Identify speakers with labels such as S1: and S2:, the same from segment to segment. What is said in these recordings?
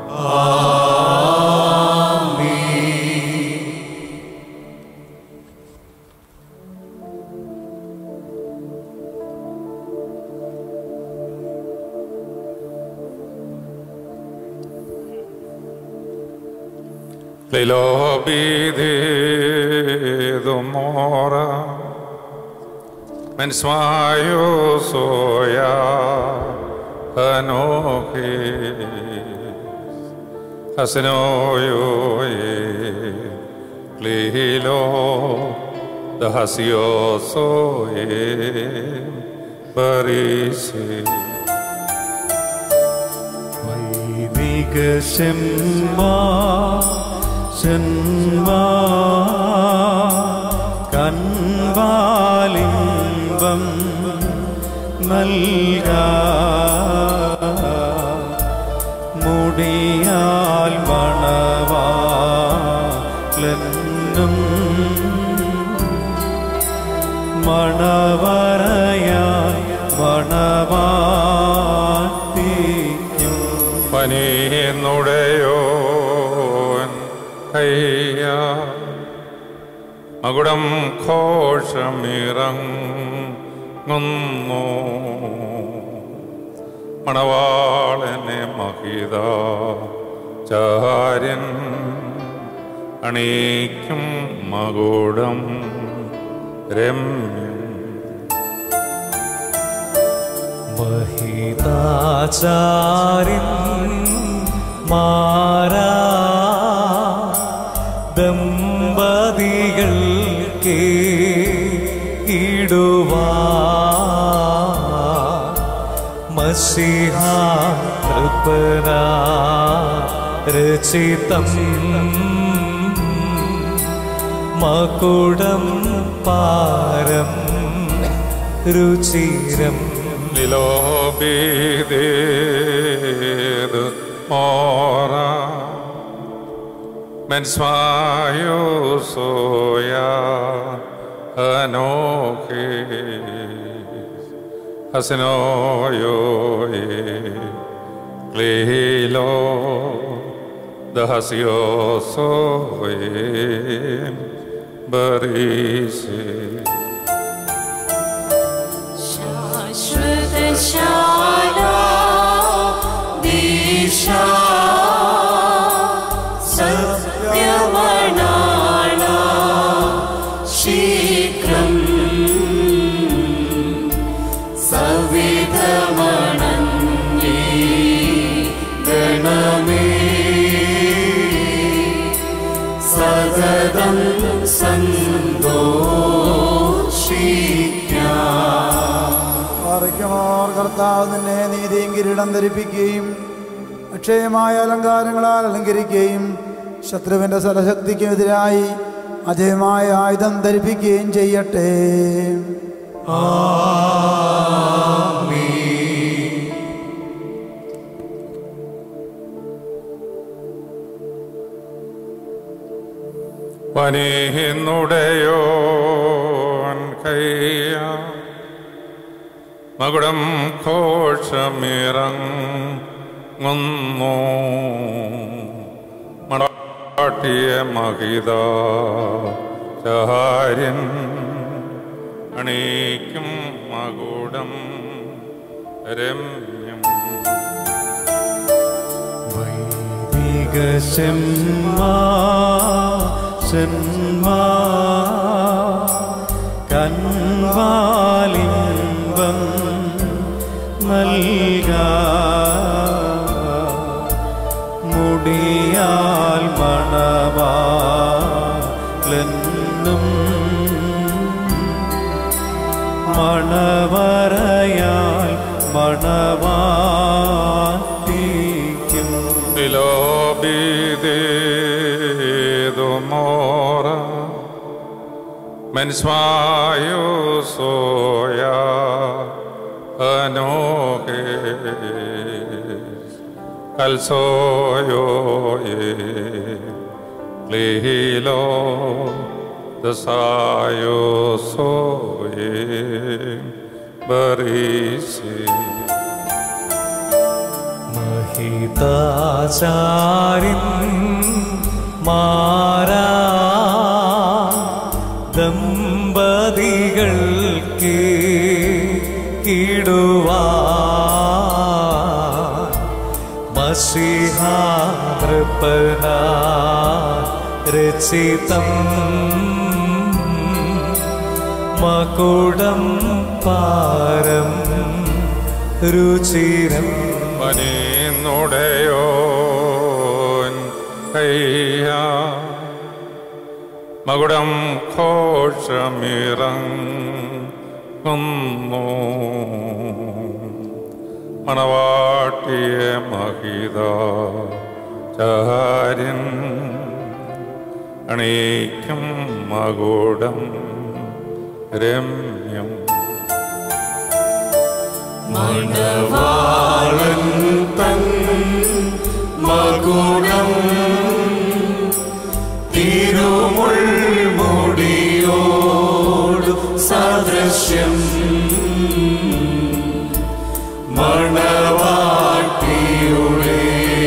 S1: Lilobididumora Mensmayo soya Anoki Hasenoyo Lilo Dahasio soye Parisi
S2: വൈദികശന്മാ ശന്മാ കൻവാലിംബം നൽക മുടിയാൽ മണവാലെന്നും മണവറയാൽ മണവാട്ടിക്കും
S1: പനിയെന്നുടയോൻ കയ്യ മകുടം ഘോഷമിറങ്ങുന്നു മണവാളനെ മഹിത ചാര്യൻ അണീക്കും മകുടം രമ്യം
S2: മഹിതാചാര്യൻ മാരാ ദമ്പതികൾക്ക് ഇടുവാ മസിഹ കൃപന രചിതം മകുടം പാരം രുചിരം
S1: Lilobidid mora Mensmayo soya anokis Hasenoyo Lilo Dahasio soye Barisi
S3: शाश्वतशाला दिशा सत्यमणाला शीघ्रम् सविधमणन्ये गणमे सततं सन्तोषिक्या
S4: പാറയ്ക്കുമാർ കർത്താവ് നിന്നെ നീതിയും കിരീടം ധരിപ്പിക്കുകയും അക്ഷയമായ അലങ്കാരങ്ങളാൽ അലങ്കരിക്കുകയും ശത്രുവിന്റെ സലശക്തിക്കുമെതിരായി അജയമായ ആയുധം ധരിപ്പിക്കുകയും ചെയ്യട്ടെ
S1: പനിയുന്നുടയോൻ കയ്യ മകുടം ഘോഷമിറങ്ങുന്നു മടാട്ടിയ മഹിത ചാര്യൻ അണീക്കും മകുടം രമ്യം
S2: വൈദികശന്മാ ശന്മാ കൻവാലിംബം നൽക മുടിയാൽ മണവാലെന്നും മണവറയാൽ മണവാട്ടിക്കും
S1: Dilobididumora Mensmayo soya anokis Kalsoyo ye Lihilo Dasayo soye Barisi
S2: ഹിതാചാരിൻ മാരാ ദമ്പതികൾക്ക് കിടുവാ മഷിഹാനൃപന രചിതം മകുടം പാരം രുചിരം
S1: പനിന്നുടയോൻ കയ്യ മകുടം ഘോഷമിറങ്ങുന്നു മണവാട്ടിയെ മഹിത ചാര്യൻ അണീക്കും മകുടം രമ്യം
S3: മണവാളൻ തൻ മകുടം തിരുമുൾമുടിയോടു സദൃശ്യം മണവാട്ടിയുടെ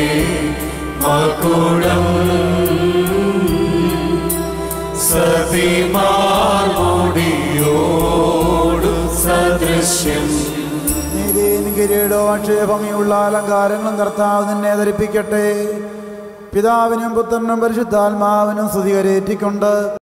S3: മകുടം സതിമാർമുടിയോടു സദൃശ്യം
S4: നീതിയും കിരീടവും അക്ഷയഭംഗിയുള്ള അലങ്കാരങ്ങളും കർത്താവ് നിന്നെ ധരിപ്പിക്കട്ടെ പിതാവിനും പുത്രനും പരിശുദ്ധാത്മാവിനും സ്തുതി കരേറ്റിക്കൊണ്ട്